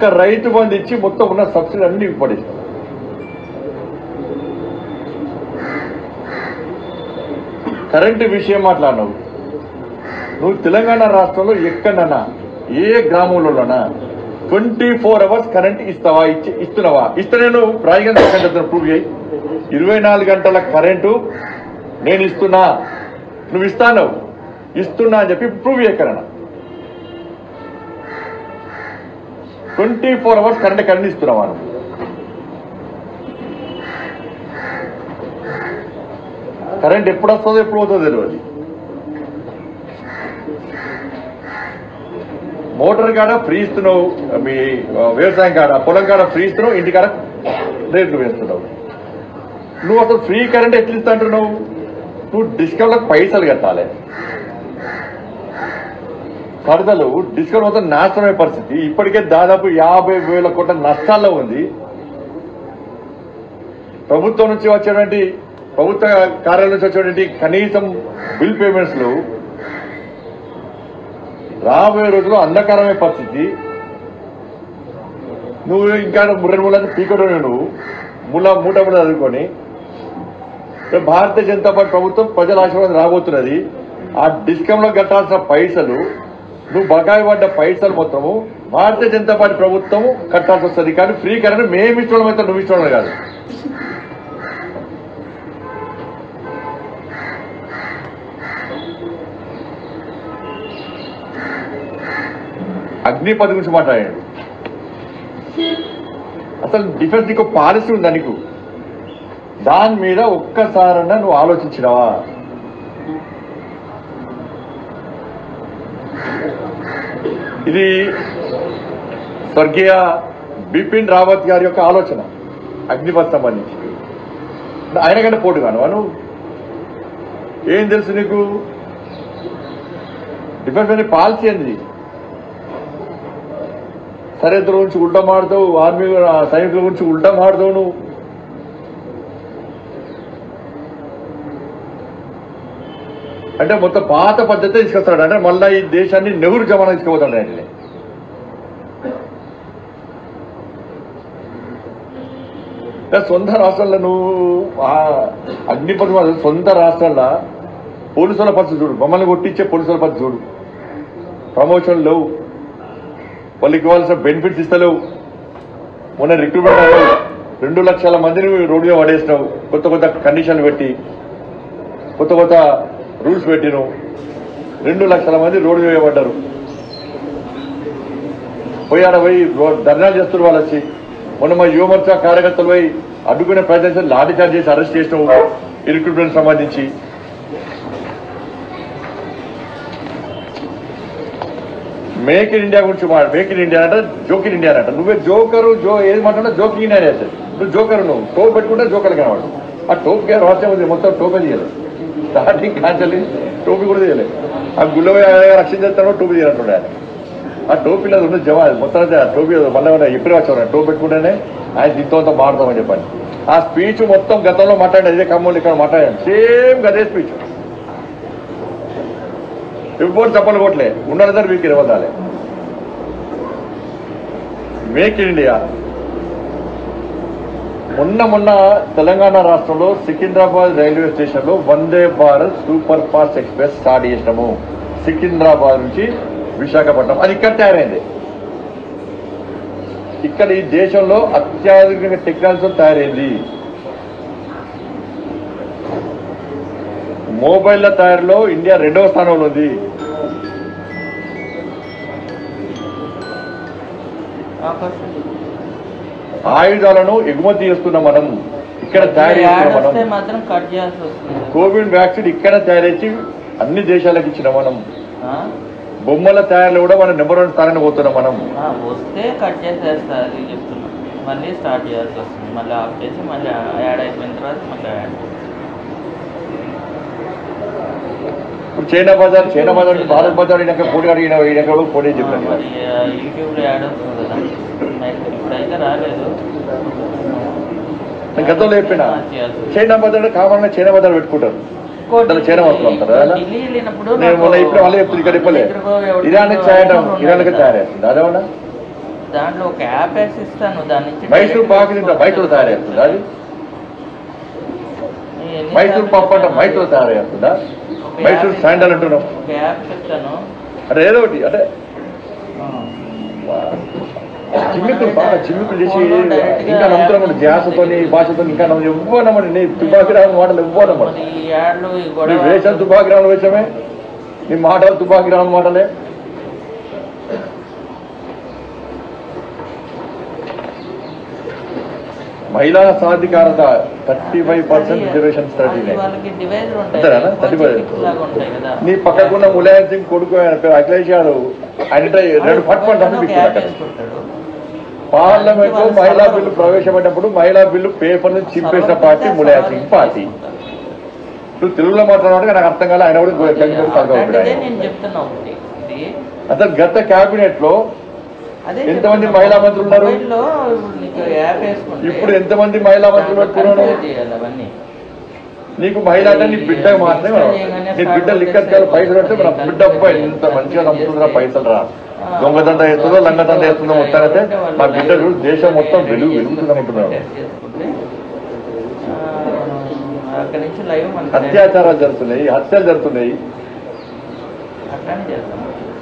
ఒక్క రైతు బంధు ఇచ్చి మొత్తం ఉన్న సబ్సిడీ అన్ని పడేస్తాం కరెంటు విషయం మాట్లాడినావు నువ్వు తెలంగాణ రాష్ట్రంలో ఎక్కడన్నా ఏ గ్రామంలోనా ట్వంటీ ఫోర్ అవర్స్ కరెంట్ ఇస్తావా ఇచ్చి ఇస్తున్నావా ఇస్తే నేను రాయగంట సెకండ్ ప్రూవ్ చేయి ఇరవై నాలుగు గంటల కరెంటు నేను ఇస్తున్నా నువ్వు ఇస్తాను ఇస్తున్నా అని చెప్పి ప్రూవ్ చేయకరన్నా twenty four hours current current ఇస్తున్నావా నువ్వు కరెంట్ ఎప్పుడు వస్తుందో ఎప్పుడు పోతుందో తెలియదు మోటార్ కాడ ఫ్రీ ఇస్తున్నావు మీ ఆ, వ్యవసాయం కాడ పొలం కాడ ఫ్రీ ఇస్తున్నావు ఇంటి కాడ రేట్లు వేస్తున్నావు నువ్వు అసలు ఫ్రీ కరెంట్ ఎట్లా ఇస్తా అంటున్నావు నువ్వు డిస్కౌంట్లకు పైసలు కట్టాలి కడతలు డిస్కౌంట్ మొత్తం నాశనమయ్యే పరిస్థితి ఇప్పటికే దాదాపు యాభై వేల కోట్ల నష్టాల్లో ఉంది ప్రభుత్వం నుంచి వచ్చేటువంటి ప్రభుత్వ కార్యాలయం నుంచి వచ్చేటువంటి కనీసం బిల్ పేమెంట్స్ లో రాబోయే రోజుల్లో అంధకారమే పరిస్థితి నువ్వు ఇంకా రెండు మూడు పీకడం నువ్వు మూల మూట మూట చదువుకొని రేపు భారతీయ జనతా పార్టీ ప్రభుత్వం ప్రజల ఆశీర్వాదం రాబోతున్నది ఆ డిస్కంలో కట్టాల్సిన పైసలు నువ్వు బకాయి పడ్డ పైసలు మొత్తము భారతీయ జనతా పార్టీ ప్రభుత్వం కట్టాల్సి వస్తుంది కానీ ఫ్రీ కరెంట్ మేము ఇష్టం అయితే నువ్వు ఇష్టం కాదు అగ్నిపథ్ గురించి మాట్లాడాడు అసలు డిఫెన్స్ నీకు పాలసీ ఉందా నీకు దాని మీద ఒక్కసారన్నా నువ్వు ఆలోచించినావా ఇది స్వర్గీయ బిపిన్ రావత్ గారి యొక్క ఆలోచన అగ్నిపథ్ సంబంధించి ఆయన కంటే పోటు కాను నువ్వు ఏం తెలుసు నీకు డిఫెన్స్ అనే పాలసీ ఏంది సరిహద్దుల గురించి ఉల్టా మాడతావు ఆర్మీ ఆ సైనికుల గురించి ఉల్టా మాడతావు నువ్వు అంటే మొత్తం పాత పద్ధతి తీసుకొస్తాడు అంటే మళ్ళా ఈ దేశాన్ని నెహ్రూ జమానా తీసుకుపోతాడు ఆయన సొంత రాష్ట్రాల్లో నువ్వు ఆ అగ్నిపథం వల్ల సొంత రాష్ట్రాల్లో పోలీసుల పరిస్థితి చూడు మమ్మల్ని కొట్టించే పోలీసుల పరిస్థితి చూడు ప్రమోషన్ లేవు వాళ్ళకి ఇవ్వాల్సిన బెనిఫిట్స్ ఇస్తలేవు మొన్న రిక్రూట్మెంట్ అయ్యావు రెండు లక్షల మందిని రోడ్డు మీద పడేసినావు కొత్త కొత్త కండిషన్లు పెట్టి కొత్త కొత్త రూల్స్ పెట్టినావు రెండు లక్షల మంది రోడ్డు మీద పడ్డారు పోయాడ పోయి రో- ధర్నాలు చేస్తున్నారు వాళ్ళు వచ్చి మొన్న మా యువమోర్చా కార్యకర్తలు పోయి అడ్డుకునే ప్రయత్నం చేసి లాఠీ చార్జ్ చేసి అరెస్ట్ చేసినావు ఈ రిక్రూట్మెంట్ సంబంధించి మేక్ ఇన్ ఇండియా గురించి మాట మేక్ ఇన్ ఇండియా అంటే జోక్ ఇన్ ఇండియా అంట నువ్వే జోకరు జో ఏది మాట్లాడినా జోక్ ఇండియా చేస్తాడు నువ్వు జోకరు నువ్వు టోప్ పెట్టుకుంటే జోకర్ కనవాడు ఆ టోప్ గారు రాష్ట్రం ఉంది మొత్తం టోపే తీయలేదు స్టార్టింగ్ కాంచెల్లి టోపీ కూడా తీయలేదు ఆ గుళ్ళ రక్షణ చేస్తాడో టోపీ తీయనట్టున్నాడు ఆయన ఆ టోపీలో అది ఉన్నది జవా మొత్తం అయితే ఆ టోపీ మళ్ళీ ఎప్పుడు వచ్చారు టోపీ పెట్టుకుంటేనే ఆయన దీంతో అంతా మాడతామని చెప్పండి ఆ స్పీచ్ మొత్తం గతంలో మాట్లాడాడు ఇదే ఖమ్మంలో ఇక్కడ మాట్లాడాడు సేమ్ గదే స్పీచ్ ఇప్పుడు చెప్పలు కొట్లే ఉన్నదర్ మీకు ఇవ్వదాలే మేక్ ఇన్ ఇండియా మొన్న మొన్న తెలంగాణ రాష్ట్రంలో సికింద్రాబాద్ రైల్వే స్టేషన్ లో Vande Bharat super fast express start చేసినాము సికింద్రాబాద్ నుంచి విశాఖపట్నం అది ఇక్కడ తయారైంది ఇక్కడ ఈ దేశంలో అత్యాధునిక టెక్నాలజీతో తయారైంది మొబైల్ల తయారీలో ఇండియా రెండవ స్థానంలో ఉంది ఆయుధాలను ఎగుమతి చేస్తున్నాం మనం ఇక్కడ తయారు చేస్తున్నాం వస్తే మనం మాత్రం కట్ చేయాల్సి వస్తుంది కోవిడ్ వ్యాక్సిన్ ఇక్కడ తయారైంచి అన్ని దేశాలకు ఇచ్చినాం మనం ఆ? బొమ్మల తయారీలో కూడా మనం నెంబర్ వన్ స్థానాన్ని పోతున్నాం మనం ఆ, వస్తే కట్ చేసేస్తారు అది చెప్తున్నా మళ్ళీ స్టార్ట్ చేయాల్సి వస్తుంది మళ్ళీ ఆఫ్ చేసి మళ్ళీ యాడ్ అయిపోయిన తర్వాత మళ్ళీ యాడ్ ఇప్పుడు చైనా బజార్ చైనా బజార్ నుంచి భారత్ బజార్ ఈయనక పోటీ అడిగిన ఈయనక పోటీ చెప్పాను మరి ఆ, యూట్యూబ్లో యాడ్ వస్తుంది కదా నెక్స్ట్ ఇప్పుడైతే రాలేదు నేను గతంలో చెప్పిన ఆ, చేయాల్సి వస్తుంది. చైనా బజార్ కావాలన్నా చైనా బజార్ పెట్టుకుంటారు ఇంకోటి చైనా వస్తువులు అంటారా అలా? ఢిల్లీ వెళ్ళినప్పుడు నేను మొన్న నాకు ఇప్పుడు మళ్ళీ చెప్తుంది ఇక్కడ చెప్పలే దగ్గరకు ఎవరికో ఇరాన్ తయారడం ఐఫోన్ ఇరాన్కి ఉన్నాయి కదా. తయారైంది అదేమన్నా దాంట్లో ఒక యాప్ వేసి ఇస్తాను దాని నుంచి మైసూర్ direct పాకు తింటా మైసూర్ తయారు చేస్తుందా అది ఎన్ని మైసూర్ సార్లు పప్పు అంటే చెప్పాను? మైసూర్ తయారు చేస్తుందా ఒక మైసూర్ యాప్ శాండల్ అంటున్నాం ఒక యాప్ చెప్తాను అంటే ఏదో ఒకటి అంటే ఆ. చిమ్మికులు బాగా చిమ్మికులు చేసి ఫోన్లో డైరెక్ట్గా ఇంకా నమ్ముతున్నాం ధ్యాసతోని భాషతో ఇంకా నమ్ము ఇవ్వనమ్మని నీ తుపాకి రాని మాటలు ఇవ్వనమ్మని మరి ఈ యాడ్లు ఈ నీ గొడవ వేషం తుపాకి రాని వేషమే నీ మాటలు తుపాకి రాని మాటలే మహిళా సాధికారత thirty five percent reservation study అది వాళ్ళకి డివైజర్ ఉంటాయి అంతేనా? కోచింగ్ 35. కిట్స్ లాగా ఉంటాయి కదా నీ పక్కకున్న ములాయం సింగ్ కొడుకు ఆయన పేరు అఖిలేష్ యాదవ్ ఆయన ఇట్లా రెండు పట్ పంట ఒక యాప్ వేసుకుంటాడు పార్లమెంట్ లో మహిళా బిల్లు ప్రవేశపెట్టినప్పుడు మహిళా బిల్లు పేపర్ నుంచి చింపేసిన పార్టీ ములాయం సింగ్ పార్టీ నువ్వు తెలుగులో మాట్లాడే నాకు అర్థం కాలే ఆయన కూడా కంటి అదే నేను చెప్తున్నా ఒకటి ఇది అసలు గత కేబినెట్ లో అదే ఎంతమంది చెప్తున్నా. మహిళా మంత్రులు ఉన్నారు? మొబైల్లో ఇప్పుడు నీకు యాప్ వేసుకుంటే ఇప్పుడు ఎంతమంది మహిళా మంత్రులు పెట్టుకున్నాను కన్ఫ్యూజ్ చేయాలి అవన్నీ నీకు మహిళ అంటే నీ బిడ్డ మాత్రమే మనం. నీ బిడ్డ లిక్కర్ కాదు పైసలు అంటే మన బిడ్డ అబ్బాయి ఇంత మంచిగా నమ్ముతుందిరా పైసలు రా దొంగదండ వేస్తుందో లంగదండ వేస్తుందో మొత్తానైతే మా బిడ్డ చూడు దేశం మొత్తం వెలుగు వెలుగుతుందనుకుంటున్నాను చేసుకుంటే ఆ, అక్కడి నుంచి లైవ్ మనకి అత్యాచారాలు జరుగుతున్నాయి హత్యలు జరుగుతున్నాయి అట్లానే చేస్తాం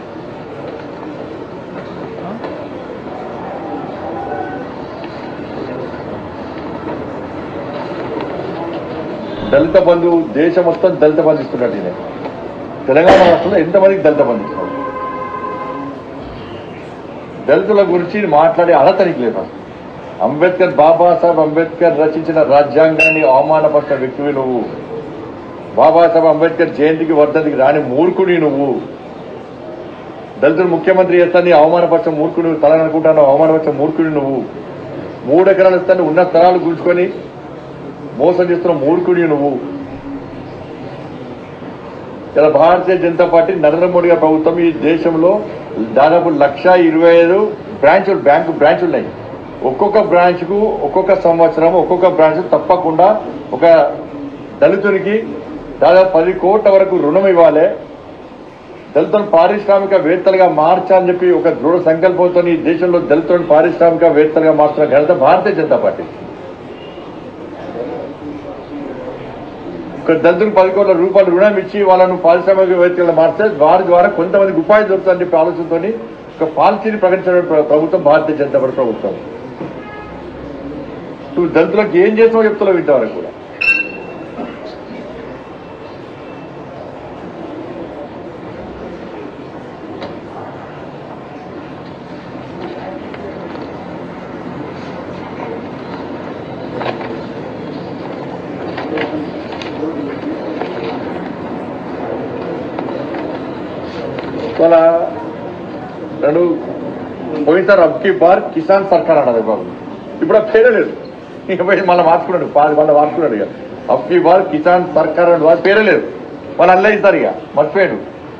ఆ? దళిత బంధు దేశం మొత్తం దళిత బంధు ఇస్తున్నాడు ఈయన తెలంగాణ రాష్ట్రంలో ఎంతమందికి దళిత బంధు ఇస్తున్నాడు దళితుల గురించి మాట్లాడే అర్హతనికి లేదు అసలు. అంబేద్కర్ బాబాసాహెబ్ అంబేద్కర్ రచించిన రాజ్యాంగాన్ని అవమానపరిచిన వ్యక్తివి నువ్వు బాబాసాహెబ్ అంబేద్కర్ జయంతికి వర్ధంతికి రాని మూర్ఖుడి నువ్వు దళితుడు ముఖ్యమంత్రి చేస్తాన్ని అవమానపరిచిన మూర్ఖుడు తలననుకుంటాను అవమానపరిచిన మూర్ఖుడి నువ్వు మూడు ఎకరాలు ఇస్తాను ఉన్న స్థలాలు గుంజుకొని మోసం చేస్తున్న మూర్ఖుడి నువ్వు ఇలా భారతీయ జనతా పార్టీ నరేంద్ర మోడీ గారి ప్రభుత్వం ఈ దేశంలో దాదాపు లక్ష ఇరవై ఐదు బ్రాంచులు బ్యాంకు బ్రాంచులు ఉన్నాయి ఒక్కొక్క బ్రాంచ్ కు ఒక్కొక్క సంవత్సరం ఒక్కొక్క బ్రాంచ్ తప్పకుండా ఒక దళితునికి దాదాపు పది కోట్ల వరకు రుణం ఇవ్వాలి దళితులను పారిశ్రామిక వేత్తలుగా మార్చాలని చెప్పి ఒక దృఢ సంకల్పంతో ఈ దేశంలో దళితులను పారిశ్రామిక వేత్తలుగా మార్చిన ఘనత భారతీయ జనతా పార్టీ ఒక దళితులకు పది కోట్ల రూపాయలు రుణం ఇచ్చి వాళ్ళను పారిశ్రామిక వేత్తలుగా మార్స్తే వారి ద్వారా కొంతమందికి ఉపాధి దొరుకుతుందని చెప్పి ఆలోచనతో ఒక పాలసీని ప్రకటించిన ప్ర- ప్రభుత్వం భారతీయ జనతా పార్టీ ప్రభుత్వం నువ్వు దళితులకు ఏం చేస్తావో చెప్తున్నావు ఇంతవరకు కూడా వాళ్ళ రెండు పోయినసారి అబ్కి బార్ కిసాన్ సర్కార్ అన్నది బాబు ఇప్పుడు ఆ పేరే లేదు ఇక పోయి మళ్ళీ మార్చుకున్నాడు పాది మళ్ళీ మార్చుకున్నాడు ఇక అబ్కి బార్ కిసాన్ సర్కార్ అన్నది వాళ్ళ పేరే లేదు వాళ్ళు అల్లే ఇస్తారు ఇక మర్చిపోయాడు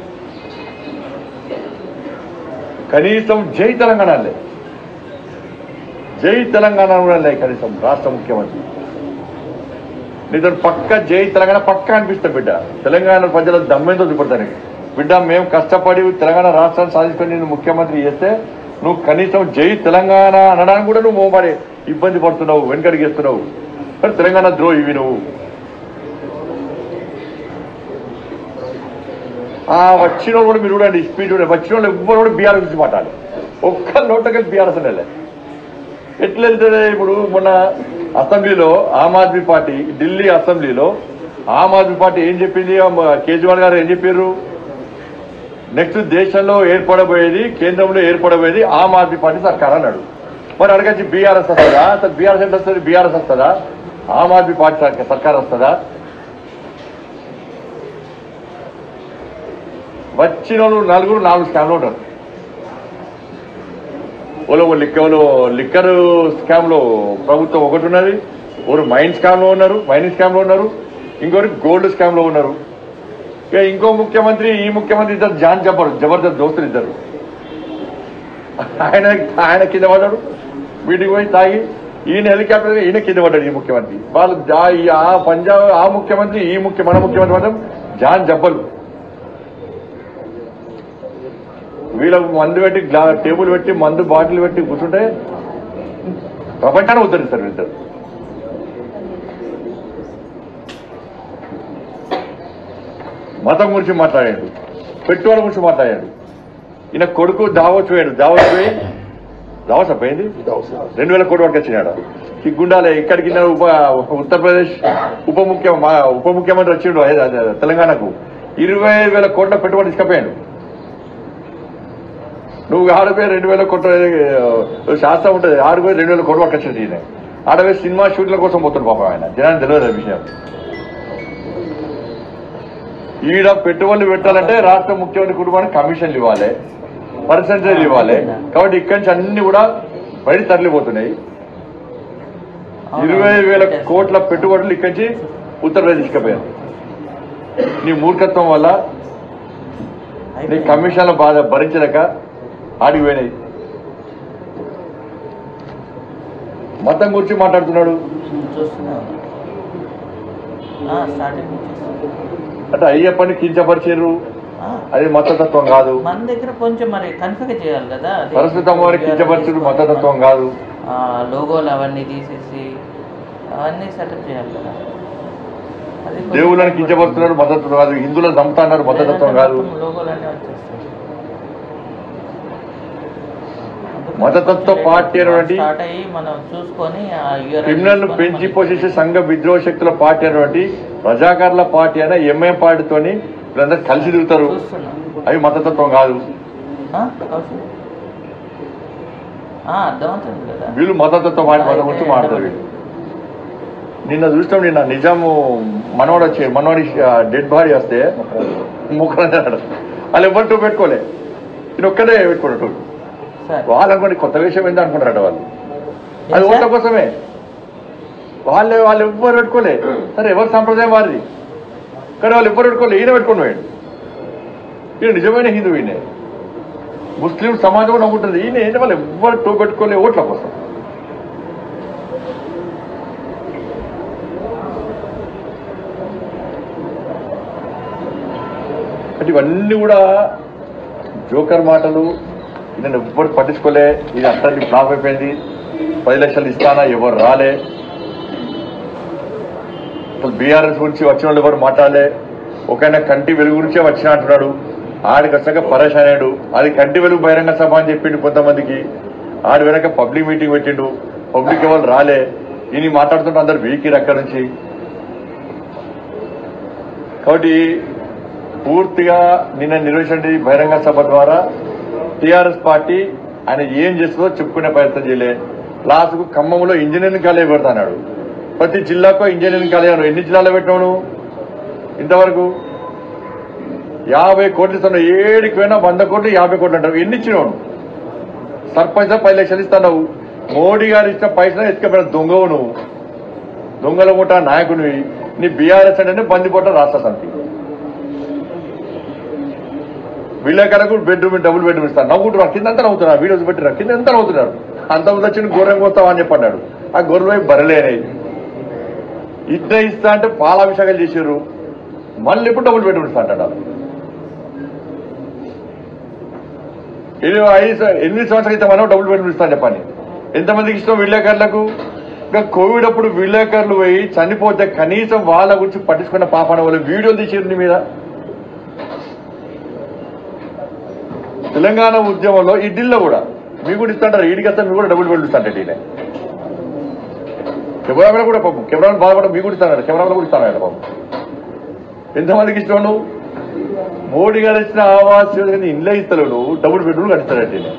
కనీసం జై తెలంగాణ అల్లే జై తెలంగాణ కూడా లే కనీసం రాష్ట్ర ముఖ్యమంత్రి నీతో పక్క జై తెలంగాణ పక్క అనిపిస్తా బిడ్డ తెలంగాణ ప్రజల దమ్మేంతో చూపడతానికి బిడ్డ మేము కష్టపడి తెలంగాణ రాష్ట్రాన్ని సాధించుకొని నేను ముఖ్యమంత్రి చేస్తే నువ్వు కనీసం జై తెలంగాణ అనడానికి కూడా నువ్వు మరి ఇబ్బంది పడుతున్నావు వెనకడిగేస్తున్నావు మరి తెలంగాణ ద్రోహివి నువ్వు ఆ వచ్చిన వాళ్ళు కూడా మీరు చూడండి స్పీడ్ చూడండి వచ్చిన వాళ్ళు ఎవ్వరు కూడా బీఆర్ గురించి మాట్లాడాలి ఒక్క నోటకి బీఆర్ఎస్ వెళ్ళే ఎట్లా వెళ్తుంది ఇప్పుడు మొన్న అసెంబ్లీలో ఆమ్ ఆద్మీ పార్టీ ఢిల్లీ అసెంబ్లీలో ఆమ్ ఆద్మీ పార్టీ ఏం చెప్పింది ఆ మ- కేజ్రీవాల్ గారు ఏం చెప్పారు నెక్స్ట్ దేశంలో ఏర్పడబోయేది కేంద్రంలో ఏర్పడబోయేది ఆమ్ ఆద్మీ పార్టీ సర్కార్ అన్నాడు మరి అడగచ్చి బీఆర్ఎస్ వస్తుందా అసలు బీఆర్ఎస్ ఎంత వస్తుంది బీఆర్ఎస్ వస్తుందా ఆమ్ ఆద్మీ పార్టీ సర్క- సర్కార్ వస్తుందా వచ్చిన వాళ్ళు నలుగురు నాలుగు స్కామ్లు ఉంటారు ఓలో లిక్కర్ లిక్కర్ స్కామ్ లో ప్రభుత్వం ఒకటి ఉన్నది ఒకరు మైన్ స్కామ్ లో ఉన్నారు మైనింగ్ స్కామ్ లో ఉన్నారు ఇంకొకరు గోల్డ్ స్కామ్ లో ఉన్నారు ఇక ఇంకో ముఖ్యమంత్రి ఈ ముఖ్యమంత్రి ఇద్దరు జాన్ జబర్ జబర్దస్త్ దోస్తులు ఇద్దరు ఆయన ఆయన కింద పడ్డాడు మీటింగ్ పోయి తాగి ఈయన హెలికాప్టర్ ఈయన కింద పడ్డాడు ఈ ముఖ్యమంత్రి వాళ్ళు జా- ఈ ఆ పంజాబ్ ఆ ముఖ్యమంత్రి ఈ ముఖ్య మన ముఖ్యమంత్రి మాత్రం జాన్ జబ్బలు వీళ్ళకు మందు పెట్టి గ్లా టేబుల్ పెట్టి మందు బాటిల్ పెట్టి కూర్చుంటే ప్రపంచాన్ని ఉద్ధరిస్తారు వీళ్ళిద్దరు మతం గురించి మాట్లాడాడు పెట్టుబడి గురించి మాట్లాడాడు ఈయన కొడుకు దావోచ్ పోయాడు దావోచ్ పోయి దావోస్ పోయింది రెండు వేల కోటి వరకు వచ్చినాడు సిగ్గుండాలే ఇక్కడికి ఈయన ఉప ఉత్తరప్రదేశ్ ఉప ముఖ్య మా- ఉప ముఖ్యమంత్రి వచ్చిండు హైద- అదే తెలంగాణకు ఇరవై ఐదు వేల కోట్ల పెట్టుబడి తీసుకుపోయాడు నువ్వు ఆడపోయి రెండు వేల కోట్ల ఆ, శాస్త్రం ఉంటుంది ఆడిపోయి రెండు వేల కోట్ల వరకు వచ్చింది ఈయన ఆడపోయి సినిమా షూట్ల కోసం పోతుంది పాపం ఆయన జనానికి తెలియదు ఆ విషయం ఈడ పెట్టుబడులు పెట్టాలంటే రాష్ట్ర ముఖ్యమంత్రి కుటుంబానికి కమిషన్లు ఇవ్వాలి పర్సంటేజ్ ఇవ్వాలి కాబట్టి ఇక్కడి నుంచి అన్ని కూడా బయట తరలిపోతున్నాయి ఇరవై వేల కోట్ల పెట్టుబడులు ఇక్కడి నుంచి ఉత్తరప్రదేశ్ తీసుకుపోయారు నీ మూర్ఖత్వం వల్ల నీ కమిషన్ల బాధ భరించలేక ఆడికి పోయినాయి మతం గురించి మాట్లాడుతున్నాడు చూస్తూనే ఉన్నా ఆ, స్టార్టింగ్ నుంచి చూస్తున్నా. అంటే అయ్యప్పని కించపరిచారు ఆ, అది మతతత్వం కాదు మన దగ్గర కొంచెం మరి కన్ఫిగర్ చేయాలి కదా అది సరస్వతం వారికి కించపరచుడు మతతత్వం కాదు ఆ, లోగోలు అవన్నీ తీసేసి అవన్నీ సెటప్ చేయాలి కదా అది కొంచెం దేవుళ్ళని కించపరుస్తున్నారు మతతత్వం కాదు హిందువులను చంపుతున్నారు మతతత్వం కాదు మొత్తం లోగోలన్నీ వచ్చేస్తాయి అందుకని మతతత్వ పార్టీ అనేటువంటి స్టార్ట్ అయ్యి మనం చూసుకొని ఆ URL క్రిమినల్ చూసుకొని పెంచి మళ్ళీ- పోషించే సంఘ విద్రోహ శక్తుల పార్టీ అనేటువంటి ప్రజాకారుల పార్టీ అయినా ఎంఐఎం పార్టీతోని వీళ్ళందరూ కలిసి తిరుగుతారు చూస్తున్నాం అవి మతతత్వం కాదు ఆ, కౌశల్. ఆ, అర్థమవుతుంది కదా వీళ్ళు మతతత్వం పార్టీ మతం గురించి మాట్లాడతారు వీళ్ళు నిన్న చూస్తాం నిన్న నిజాము మనవాడు వచ్చే మనవాడి డెడ్ బాడీ వస్తే ముక్కరాడు వాళ్ళు ఎవరు టూ పెట్టుకోలే నేను ఒక్కడే పెట్టుకోడు టూ సరే వాళ్ళు అనుకోండి కొత్త విషయం ఏంది అనుకుంటారట వాళ్ళు అది ఏం ఓట్ల సార్? కోసమే వాళ్ళే వాళ్ళు ఎవ్వరు పెట్టుకోలే సరే ఎవరి సంప్రదాయం వారిది కానీ వాళ్ళు ఎవ్వరు పెట్టుకోలే ఈయన పెట్టుకుని పోయాడు ఈయన నిజమైన హిందూ ఈయన ముస్లిం సమాజం నమ్ముంటుంది ఈయన ఏంటి వాళ్ళు ఎవ్వరు టూ పెట్టుకోలే ఓట్ల కోసం అంటే ఇవన్నీ కూడా జోకర్ మాటలు నేను ఎవ్వరు పట్టించుకోలే ఇది అట్టని ఫ్లాప్ అయిపోయింది పది లక్షలు ఇస్తానా ఎవరు రాలే అసలు బీఆర్ఎస్ గురించి వచ్చిన వాళ్ళు ఎవరు మాట్లాడలే ఒక ఆయన కంటి వెలుగు గురించే వచ్చిన అంటున్నాడు ఆడికి వచ్చాక పరేషాన్ అయ్యాడు అది కంటి వెలుగు బహిరంగ సభ అని చెప్పిండు కొంతమందికి ఆడి వెనక పబ్లిక్ మీటింగ్ పెట్టిండు పబ్లిక్ ఎవరు రాలే ఈయన మాట్లాడుతుంటే అందరు వీకిరు అక్కడి నుంచి కాబట్టి పూర్తిగా నిన్న నిర్వహించిన బహిరంగ సభ ద్వారా టిఆర్ఎస్ పార్టీ ఆయన ఏం చేస్తుందో చెప్పుకునే ప్రయత్నం చేయలే లాస్ట్కు ఖమ్మంలో ఇంజనీరింగ్ కాలేజ్ పెడతాడు ప్రతి జిల్లాకో ఇంజనీరింగ్ కాలేజ్ అన్నాడు. ఎన్ని జిల్లాలో పెట్టినావు నువ్వు? ఇంతవరకు యాభై కోట్లు ఇస్తున్నావు ఏడుకి పోయినా వంద కోట్లు యాభై కోట్లు అంటావు ఎన్ని ఇచ్చినావు నువ్వు? సర్పంచ్ పది లక్షలు ఇస్తున్నావు మోడీ గారు ఇచ్చిన పైసలు ఎత్తుకపోయిన దొంగవు నువ్వు దొంగల ముఠా నాయకునివి నీ బీఆర్ఎస్ అంటే బందిపోట రాష్ట్ర సమితి విలేకరులకు బెడ్రూమ్ డబుల్ బెడ్రూమ్ ఇస్తాను నవ్వుకుంటున్నారు కింద అంతా నవ్వుతున్నారు వీడియోస్ పెట్టినారు కింద ఎంత నవ్వుతున్నారు అంత ముందు వచ్చి గొర్రెం కోస్తావా అని చెప్పన్నాడు ఆ గొర్రెలు వైపు బరలేనాయి ఇద్దరు ఇస్తా అంటే పాలాభిషేకాలు చేసారు మళ్ళీ ఇప్పుడు డబుల్ బెడ్రూమ్ ఇస్తా అంటాడు వాళ్ళు. ఇది ఐదు స- ఎనిమిది సంవత్సరాల క్రితం మనం డబుల్ బెడ్రూమ్ ఇస్తాను చెప్పండి ఎంతమందికి ఇష్టం విలేకరులకు ఇంకా కోవిడ్ అప్పుడు విలేకరులు పోయి చనిపోతే కనీసం వాళ్ళ గురించి పట్టించుకున్న పాపన వాళ్ళు వీడియోలు తీసారు నీ మీద తెలంగాణ ఉద్యమంలో ఈ ఢిల్లో కూడా మీ కూడా ఇస్తుంటారు ఈడికి వస్తే మీ కూడా డబుల్ బెడ్రూమ్ ఇస్తాంటే ఈయన కెమెరామెన్ కూడా పాపం కెమెరామెన్ బాధపడ మీ కూడా ఇస్తాడు కెమెరామెన్ కూడా ఇస్తాడు పాపం ఎంతమందికి ఇష్టం నువ్వు మోడీ గారు ఇచ్చిన ఆవాస్ యోజన ఇండ్లే ఇస్తలేవు నువ్వు డబుల్ బెడ్రూమ్ కట్టిస్తాడంటే ఈయన.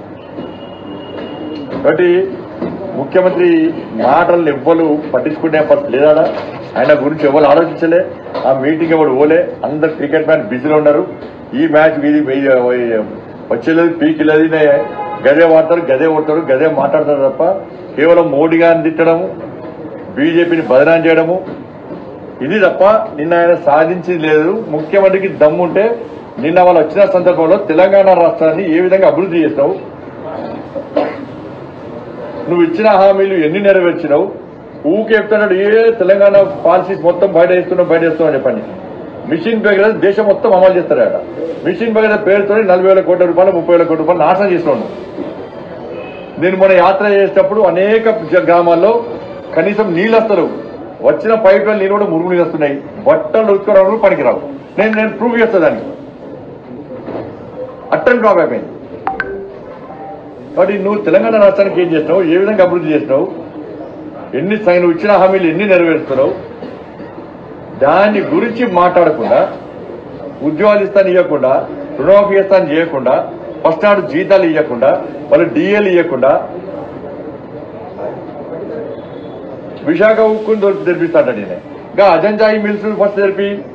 కాబట్టి ముఖ్యమంత్రి మాటలను ఎవ్వరు పట్టించుకునే పరిస్థితి లేదా ఆయన గురించి ఎవరు ఆలోచించలే ఆ మీటింగ్ ఎవరు పోలే అందరు క్రికెట్ మ్యాన్ బిజీలో ఉన్నారు ఈ మ్యాచ్ ఇది వచ్చేలేదు పీక్ లేదు గదే వాడతారు గదే కొడతారు గదే మాట్లాడతారు తప్ప కేవలం మోడీ గారిని తిట్టడము బీజేపీని బదనాం చేయడము ఇది తప్ప నిన్న ఆయన సాధించింది లేదు ముఖ్యమంత్రికి దమ్ముంటే నిన్న వాళ్ళు వచ్చిన సందర్భంలో తెలంగాణ రాష్ట్రాన్ని ఏ విధంగా అభివృద్ధి చేస్తావు నువ్వు ఇచ్చిన హామీలు ఎన్ని నెరవేర్చినావు ఊకే చెప్తున్నాడు ఏ తెలంగాణ పాలసీస్ మొత్తం బయట వేస్తున్నావు బయట వేస్తున్నావు అని చెప్పండి మిషన్ భగీరథ దేశం మొత్తం అమలు చేస్తారట మిషన్ భగీరథ పేరుతో నలభై వేల కోట్ల రూపాయలు ముప్పై వేల కోట్ల రూపాయలు నాశనం చేస్తున్నాను నేను మన యాత్ర చేసేటప్పుడు అనేక జ- గ్రామాల్లో కనీసం నీళ్ళు వస్తారు వచ్చిన పైపుల నీళ్ళు కూడా మురుగు నీళ్ళు వస్తున్నాయి బట్టలు ఉతుకోవడం పనికిరావు నేను నేను ప్రూవ్ చేస్తా దానికి అట్టని డ్రాప్ అయిపోయింది కాబట్టి నువ్వు తెలంగాణ రాష్ట్రానికి ఏం చేసినావు ఏ విధంగా అభివృద్ధి చేసినావు ఎన్ని సై- నువ్వు ఇచ్చిన హామీలు ఎన్ని నెరవేరుస్తున్నావు దాని గురించి మాట్లాడకుండా ఉద్యోగాలు ఇస్తాను ఇవ్వకుండా రుణమాఫీ ఇస్తాను చేయకుండా ఫస్ట్ నాడు జీతాలు ఇవ్వకుండా వాళ్ళు డిఏలు ఇవ్వకుండా విశాఖ ఉక్కుని దొరికి తెరిపిస్తాడు నేను ఇంకా అజంజాయి మిల్స్ ఫస్ట్ తెరిపి